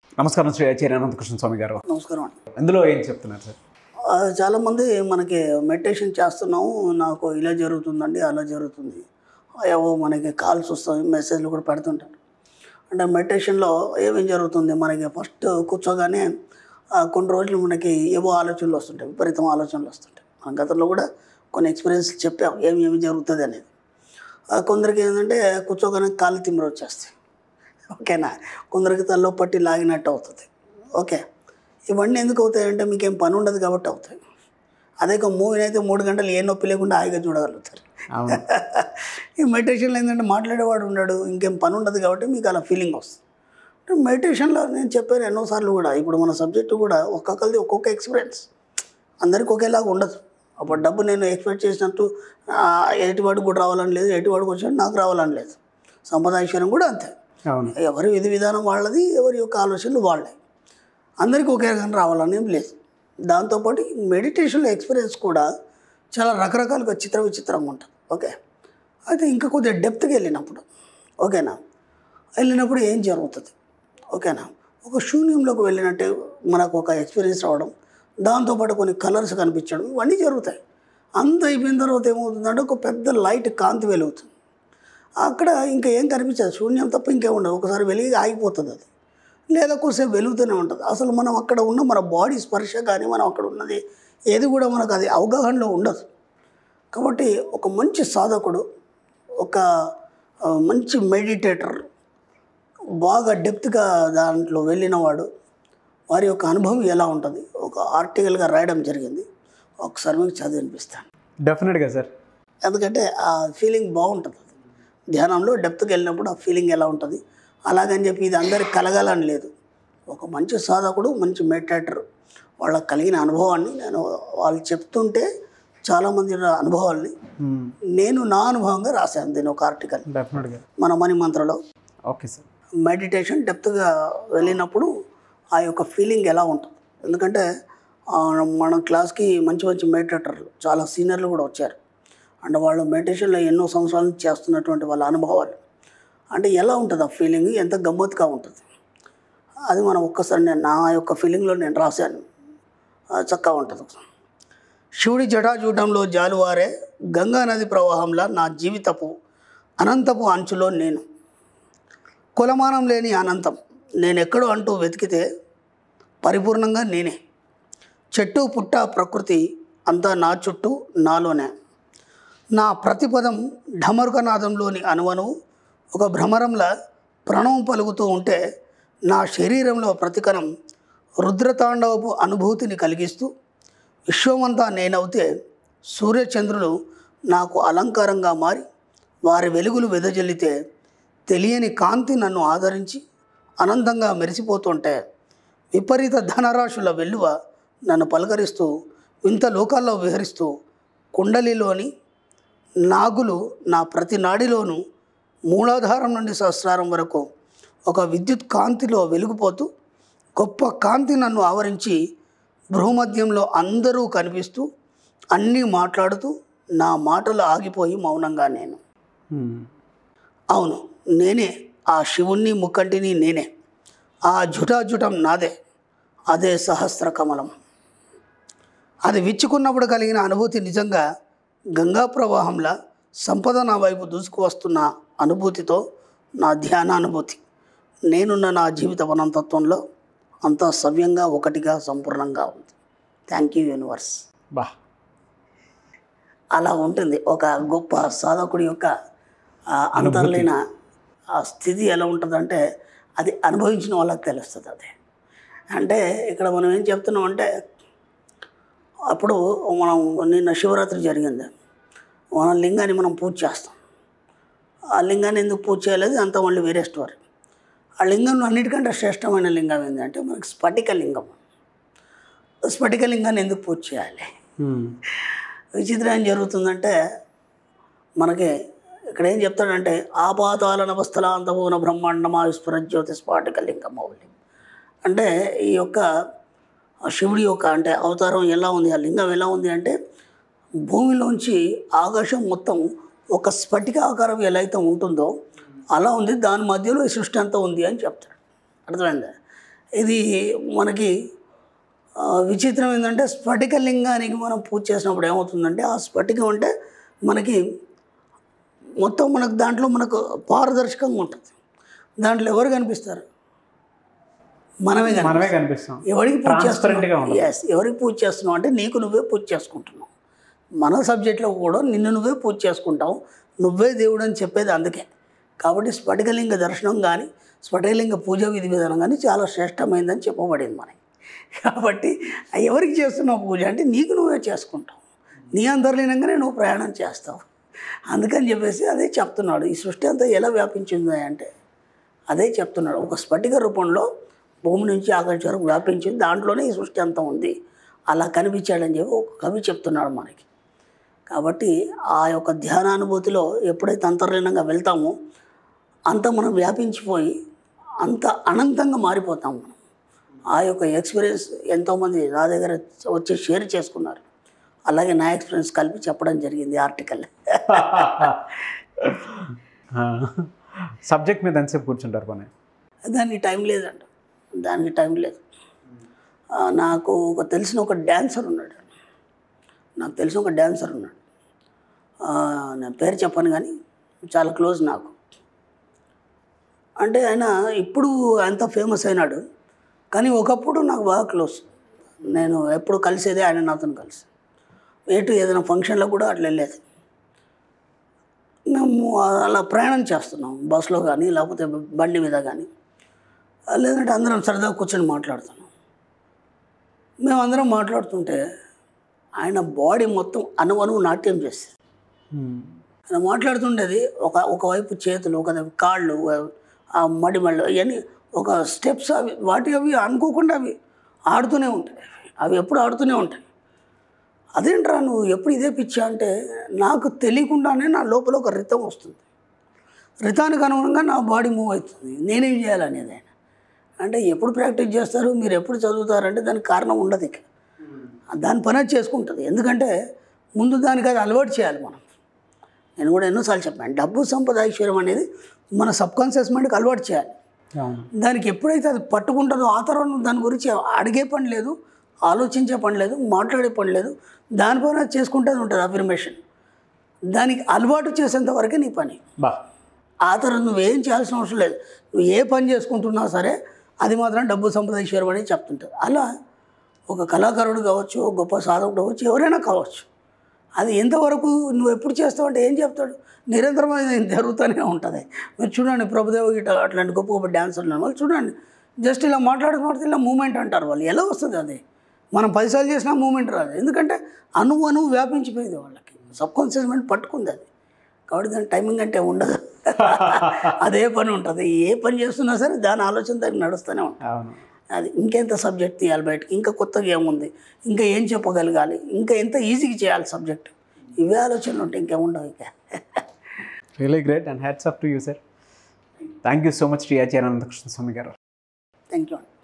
నమస్కారం శ్రీ ఆచార్య అనంతకృష్ణ స్వామి గారు నమస్కారం అండి ఇందులో ఏం చెప్తున్నారు సార్ ఆ, చాలామంది మనకి మెడిటేషన్ చేస్తున్నాము నాకు ఇలా జరుగుతుందండి అలా జరుగుతుంది ఏవో మనకి కాల్స్ వస్తాయి మెసేజ్లు కూడా పెడుతుంటారు అంటే మెడిటేషన్లో ఏమేం జరుగుతుంది మనకి ఫస్ట్ కూర్చోగానే ఆ, కొన్ని రోజులు మనకి ఏవో ఆలోచనలు వస్తుంటాయి విపరీతం ఆలోచనలు వస్తుంటాయి మన గతంలో కూడా కొన్ని ఎక్స్పీరియన్స్ చెప్పాం ఏమి ఏమి జరుగుతుంది అనేది ఆ, కొందరికి ఏంటంటే కూర్చోగానే కాలు తిమ్మిరి వచ్చేస్తాయి ఓకేనా కొందరికి తల్లో పట్టి లాగినట్టు అవుతుంది ఓకే ఇవన్నీ ఎందుకు అవుతాయంటే మీకేం పని ఉండదు కాబట్టి అవుతాయి అదే ఒక మూవీని అయితే మూడు గంటలు ఏ నొప్పి లేకుండా హాయిగా చూడగలుగుతారు అవును ఈ మెడిటేషన్లో ఏంటంటే మాట్లాడేవాడు ఉన్నాడు ఇంకేం పని ఉండదు కాబట్టి మీకు అలా ఫీలింగ్ వస్తుంది అంటే మెడిటేషన్లో నేను చెప్పాను ఎన్నోసార్లు కూడా ఇప్పుడు మన సబ్జెక్టు కూడా ఒక్కొక్కరిది ఒక్కొక్క ఎక్స్పీరియన్స్ అందరికి ఒకేలాగా ఉండదు అప్పుడు డబ్బు నేను ఎక్స్పెక్ట్ చేసినట్టు ఆ, ఎటువాడికి కూడా రావాలని లేదు ఎటువాడికి వచ్చినట్టు నాకు రావాలని లేదు సంపద ఐశ్వర్యం కూడా అంతే అవును ఎవరి విధి విధానం వాళ్ళది ఎవరి యొక్క ఆలోచనలు వాళ్ళే అందరికీ ఒకే రకంగా రావాలని ఏం లేదు దాంతోపాటు మెడిటేషన్లో ఎక్స్పీరియన్స్ కూడా చాలా రకరకాలుగా చిత్ర విచిత్రంగా ఉంటుంది ఓకే అయితే ఇంకా కొద్దిగా డెప్త్కి వెళ్ళినప్పుడు ఓకేనా వెళ్ళినప్పుడు ఏం జరుగుతుంది ఓకేనా ఒక శూన్యంలోకి వెళ్ళినట్టే మనకు ఒక ఎక్స్పీరియన్స్ రావడం దాంతోపాటు కొన్ని కలర్స్ కనిపించడం ఇవన్నీ జరుగుతాయి అంత అయిపోయిన తర్వాత ఏమవుతుందంటే ఒక పెద్ద లైట్ కాంతి వెలుగుతుంది అక్కడ ఇంకా ఏం కనిపించదు శూన్యం తప్ప ఇంకేం ఉండదు ఒకసారి వెలిగి ఆగిపోతుంది అది లేదా కొద్దిసేపు వెలుగుతూనే ఉంటుంది అసలు మనం అక్కడ ఉన్న మన బాడీ స్పర్శ కానీ మనం అక్కడ ఉన్నది ఏది కూడా మనకు అది అవగాహనలో ఉండదు కాబట్టి ఒక మంచి సాధకుడు ఒక ఆ, మంచి మెడిటేటర్ బాగా డెప్త్గా దాంట్లో వెళ్ళినవాడు వారి యొక్క అనుభవం ఎలా ఉంటుంది ఒక ఆర్టికల్గా రాయడం జరిగింది ఒకసారి మీకు చదివి వినిపిస్తాను డెఫినెట్గా సార్ ఎందుకంటే ఆ ఫీలింగ్ బాగుంటుంది అది ధ్యానంలో డెప్త్కి వెళ్ళినప్పుడు ఆ ఫీలింగ్ ఎలా ఉంటుంది అలాగని చెప్పి ఇది అందరికి కలగాలని లేదు ఒక మంచి సాధకుడు మంచి మెడిటేటర్ వాళ్ళకి కలిగిన అనుభవాన్ని నేను వాళ్ళు చెప్తుంటే చాలామంది అనుభవాల్ని నేను నా అనుభవంగా రాశాను దీని ఒక ఆర్టికల్ డెఫినెట్గా మన మణి మంత్రలో ఓకే సార్ మెడిటేషన్ డెప్త్గా వెళ్ళినప్పుడు ఆ యొక్క ఫీలింగ్ ఎలా ఉంటుంది ఎందుకంటే ఆ, మన క్లాస్కి మంచి మంచి మెడిటేటర్లు చాలా సీనియర్లు కూడా వచ్చారు అంటే వాళ్ళు మెడిటేషన్లో ఎన్నో సంవత్సరాల నుంచి చేస్తున్నటువంటి వాళ్ళ అనుభవాలు అంటే ఎలా ఉంటుంది ఆ ఫీలింగ్ ఎంత గమ్మత్తుగా ఉంటుంది అది మనం ఒక్కసారి నేను నా యొక్క ఫీలింగ్లో నేను రాశాను ఆ, చక్కగా ఉంటుంది శివుడి జటాజూటంలో జాలువారే గంగా నది ప్రవాహంలా నా జీవితపు అనంతపు అంచులో నేను కులమానం లేని అనంతం నేనెక్కడో అంటూ వెతికితే పరిపూర్ణంగా నేనే చెట్టు పుట్ట ప్రకృతి అంతా నా చుట్టూ నాలోనే నా ప్రతిపదం ఢమరుకనాదంలోని అనువను ఒక భ్రమరంలా ప్రణవం పలుకుతూ ఉంటే నా శరీరంలో ప్రతికణం రుద్రతాండవపు అనుభూతిని కలిగిస్తూ విశ్వమంతా నేనవుతే సూర్యచంద్రులు నాకు అలంకారంగా మారి వారి వెలుగులు వెదజల్లితే తెలియని కాంతి నన్ను ఆదరించి అనంతంగా మెరిసిపోతుంటే విపరీత ధనరాశుల వెల్లువ నన్ను పలకరిస్తూ వింత లోకాల్లో విహరిస్తూ కుండలిలోని నాగులు నా ప్రతి నాడిలోనూ మూలాధారం నుండి సహస్రారం వరకు ఒక విద్యుత్ కాంతిలో వెలిగిపోతూ గొప్ప కాంతి నన్ను ఆవరించి భూమధ్యంలో అందరూ కనిపిస్తూ అన్నీ మాట్లాడుతూ నా మాటలు ఆగిపోయి మౌనంగా నేను అవును నేనే ఆ శివుణ్ణి ముక్కంటిని నేనే ఆ జుటాజుటం నాదే అదే సహస్ర కమలం అది విచ్చుకున్నప్పుడు కలిగిన అనుభూతి నిజంగా గంగా ప్రవాహంలా సంపద నా వైపు దూసుకు వస్తున్న అనుభూతితో నా ధ్యానానుభూతి నేనున్న నా జీవిత వనంతత్వంలో అంతా సవ్యంగా ఒకటిగా సంపూర్ణంగా ఉంది థ్యాంక్ యూ యూనివర్స్ బా అలా ఉంటుంది ఒక గొప్ప సాధకుడి యొక్క ఆ, అంతర్లీన ఆ స్థితి ఎలా ఉంటుందంటే అది అనుభవించిన వాళ్ళకి తెలుస్తుంది అది అంటే ఇక్కడ మనం ఏం చెప్తున్నాం అంటే అప్పుడు మనం నిన్న శివరాత్రి జరిగింది మన లింగాన్ని మనం పూజ చేస్తాం ఆ లింగాన్ని ఎందుకు పూజ చేయలేదు అంత మళ్ళీ వేరే స్టోరీ ఆ లింగంలో అన్నిటికంటే శ్రేష్టమైన లింగం ఏంటంటే మనకి స్ఫటిక లింగం స్ఫటిక లింగాన్ని ఎందుకు పూజ చేయాలి విచిత్రం ఏం జరుగుతుందంటే మనకి ఇక్కడ ఏం చెప్తాడంటే ఆపాతాల నవస్థలాంతమూన బ్రహ్మాండమా విస్ఫుర జ్యోతి స్ఫాటిక లింగమౌలి అంటే ఈ యొక్క శివుడి యొక్క అంటే అవతారం ఎలా ఉంది ఆ లింగం ఎలా ఉంది అంటే భూమిలోంచి ఆకాశం మొత్తం ఒక స్ఫటిక ఆకారం ఎలా అయితే ఉంటుందో అలా ఉంది దాని మధ్యలో ఈ సృష్టి అంతా ఉంది అని చెప్తాడు అర్థమైందా ఇది మనకి ఆ, విచిత్రం ఏంటంటే స్ఫటిక లింగానికి మనం పూజ చేసినప్పుడు ఏమవుతుందంటే ఆ స్ఫటికం అంటే మనకి మొత్తం మనకు దాంట్లో మనకు పారదర్శకంగా ఉంటుంది దాంట్లో ఎవరు కనిపిస్తారు మనమే కనిపిస్తాం మనమే కనిపిస్తాం ఎవరికి పూజ Transparent గా చేస్తున్నావు ఎస్ ఎవరికి పూజ చేస్తున్నావు అంటే నీకు నువ్వే పూజ చేసుకుంటున్నావు మన సబ్జెక్ట్లో కూడా నిన్ను నువ్వే పూజ చేసుకుంటావు నువ్వే దేవుడు అని చెప్పేది అందుకే కాబట్టి స్ఫటికలింగ దర్శనం కానీ స్ఫటికలింగ పూజ విధి విధానం కానీ చాలా శ్రేష్టమైందని చెప్పబడింది మనకి కాబట్టి ఎవరికి చేస్తున్నావు పూజ అంటే నీకు నువ్వే చేసుకుంటావు నీ అంతర్లీనంగానే నువ్వు ప్రయాణం చేస్తావు అందుకని చెప్పేసి అదే చెప్తున్నాడు ఈ సృష్టి అంతా ఎలా వ్యాపించింది అంటే అదే చెప్తున్నాడు ఒక స్ఫటిక రూపంలో భూమి నుంచి ఆకాశం వరకు వ్యాపించింది దాంట్లోనే ఈ సృష్టి అంతా ఉంది అలా కనిపించాడని చెప్పి ఒక కవి చెప్తున్నాడు మనకి కాబట్టి ఆ యొక్క ధ్యానానుభూతిలో ఎప్పుడైతే అంతర్లీనంగా వెళ్తామో అంత మనం వ్యాపించిపోయి అంత అనంతంగా మారిపోతాం మనం ఆ యొక్క ఎక్స్పీరియన్స్ ఎంతోమంది నా దగ్గర వచ్చి షేర్ చేసుకున్నారు అలాగే నా ఎక్స్పీరియన్స్ కలిపి చెప్పడం జరిగింది ఆర్టికల్ సబ్జెక్ట్ మీద ఎంతసేపు కూర్చుంటారు పని దానికి టైం లేదంట దానికి టైం లేదు ఆ, నాకు ఒక తెలిసిన ఒక డ్యాన్సర్ ఉన్నాడు నాకు తెలిసిన ఒక డ్యాన్సర్ ఉన్నాడు ఆ, నేను పేరు చెప్పను కానీ చాలా క్లోజ్ నాకు అంటే ఆయన ఇప్పుడు అంత ఫేమస్ అయినాడు కానీ ఒకప్పుడు నాకు బాగా క్లోజ్ నేను ఎప్పుడు కలిసేదే ఆయన నాతో కలిసి ఎటు ఏదైనా ఫంక్షన్లో కూడా అట్లా వెళ్ళేది మేము అలా ప్రయాణం చేస్తున్నాం బస్సులో కానీ లేకపోతే బండి మీద కానీ లేదంటే అందరం సరదాగా కూర్చొని మాట్లాడుతున్నాం మేమందరం మాట్లాడుతుంటే ఆయన బాడీ మొత్తం అనువనువు నాట్యం చేస్తుంది ఆయన మాట్లాడుతుండేది ఒక ఒకవైపు చేతులు ఒకవైపు కాళ్ళు ఆ మడిమళ్ళు ఇవన్నీ ఒక స్టెప్స్ అవి వాటి అవి అనుకోకుండా అవి ఆడుతూనే ఉంటాయి అవి ఎప్పుడు ఆడుతూనే ఉంటాయి అదేంట్రా నువ్వు ఎప్పుడు ఇదే పిచ్చా అంటే నాకు తెలియకుండానే నా లోపల ఒక రితం వస్తుంది రితానికి అనుగుణంగా నా బాడీ మూవ్ అవుతుంది నేనేం చేయాలనేది ఆయన అంటే ఎప్పుడు ప్రాక్టీస్ చేస్తారు మీరు ఎప్పుడు చదువుతారంటే దానికి కారణం ఉండదు ఇక దాని పని అది చేసుకుంటుంది ఎందుకంటే ముందు దానికి అది అలవాటు చేయాలి మనం నేను కూడా ఎన్నోసార్లు చెప్పాను డబ్బు సంపద ఐశ్వర్యం అనేది మన సబ్కాన్షియస్ మైండ్కి అలవాటు చేయాలి అవును దానికి ఎప్పుడైతే అది పట్టుకుంటుందో ఆ తర్వాత నువ్వు దాని గురించి అడిగే పని లేదు ఆలోచించే పని లేదు మాట్లాడే పని లేదు దానిపైన అది చేసుకుంటే ఉంటుంది అఫర్మేషన్ దానికి అలవాటు చేసేంత వరకే నీ పని బా ఆ తర్వాత నువ్వేం చేయాల్సిన అవసరం లేదు నువ్వు ఏ పని చేసుకుంటున్నా సరే అది మాత్రం డబ్బు సంపద ఈశ్వరం అనేది చెప్తుంటుంది అలా ఒక కళాకారుడు కావచ్చు ఒక గొప్ప సాధకుడు కావచ్చు ఎవరైనా కావచ్చు అది ఎంతవరకు నువ్వు ఎప్పుడు చేస్తావు అంటే ఏం చెప్తాడు నిరంతరం అది జరుగుతూనే ఉంటుంది మీరు చూడండి ప్రభుదేవ గిట అట్లాంటి గొప్ప గొప్ప డాన్సర్లు వాళ్ళు చూడండి జస్ట్ ఇలా మాట్లాడుకుంటే ఇలా మూమెంట్ అంటారు వాళ్ళు ఎలా వస్తుంది అది మనం పదిసార్లు చేసినా మూమెంట్ రాదు ఎందుకంటే అణువు అణువు వ్యాపించిపోయింది వాళ్ళకి సబ్ కాన్షియస్ మైండ్ పట్టుకుంది అది కాబట్టి దాని టైమింగ్ అంటే ఉండదు అదే పని ఉంటుంది ఏ పని చేస్తున్నా సరే దాని ఆలోచన దానికి నడుస్తూనే ఉంటుంది అవును అది ఇంకెంత సబ్జెక్ట్ తీయాలి బయటకి ఇంకా కొత్తగా ఏముంది ఇంకా ఏం చెప్పగలగాలి ఇంకా ఎంత ఈజీగా చేయాలి సబ్జెక్ట్ ఇవే ఆలోచనలు ఉంటాయి ఇంకేముండవు ఇక really great and hats up to you sir thank you so much Shri Acharya Anantakrishna Swami garu thank you